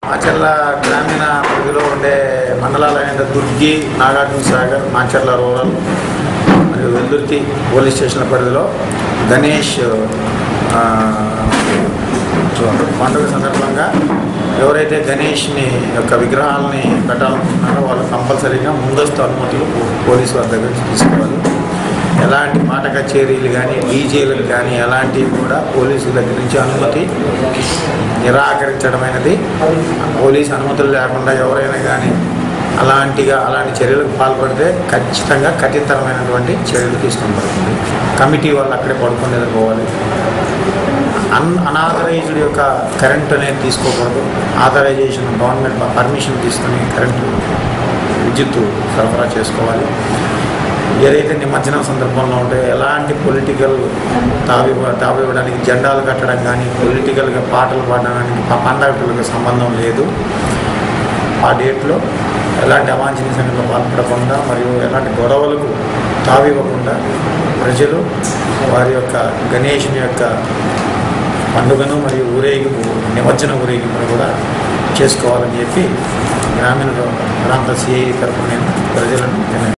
మాచర్ల గ్రామీణ పరిధిలో ఉండే మండలాలైన దుర్గి నాగార్జున సాగర్ మాచర్ల రూరల్ మరియు వెల్దుర్తి పోలీస్ స్టేషన్ల పరిధిలో గణేష్ ఆ, పండుగ సందర్భంగా ఎవరైతే గణేష్ని యొక్క విగ్రహాలని పెట్టాలనుకుంటున్నారో వాళ్ళు కంపల్సరీగా ముందస్తు అనుమతులు పో- పోలీసు వారి దగ్గర నుంచి తీసుకోవాలి ఎలాంటి మాట కచేరీలు కానీ డీజేలకు కానీ ఎలాంటివి కూడా పోలీసుల దగ్గర నుంచి అనుమతి నిరాకరించడమైనది పోలీసు అనుమతులు లేకుండా ఎవరైనా కానీ అలాంటిగా అలాంటి చర్యలకు పాల్పడితే ఖచ్చితంగా కఠినతరమైనటువంటి చర్యలు తీసుకుంటుంది కమిటీ వాళ్ళు అక్కడే పడుకొని నిద్రపోవాలి అన్ అనాథరైజ్డ్ యొక్క కరెంట్ అనేది తీసుకోకూడదు ఆథరైజేషన్ గవర్నమెంట్ పర్మిషన్ తీసుకుని కరెంటు విద్యుత్తు సరఫరా చేసుకోవాలి ఏదైతే నిమజ్జనం సందర్భంలో ఉంటే ఎలాంటి పొలిటికల్ తావి తావివ్వడానికి జెండాలు కట్టడం కానీ పొలిటికల్గా పాటలు పాడడానికి ప- పండగలకు సంబంధం లేదు ఆ డేట్లో ఎలాంటి అవాంఛనీయ సంఘటనలు పాల్పడకుండా మరియు ఎలాంటి గొడవలకు తావివ్వకుండా ప్రజలు వారి యొక్క గణేషుని యొక్క పండుగను మరియు ఊరేగింపు నిమజ్జన ఊరేగింపును కూడా చేసుకోవాలని చెప్పి గ్రామీణ ప్రాంత సిఐ తరఫున నేను ప్రజలను విన్నవిస్తున్నాను.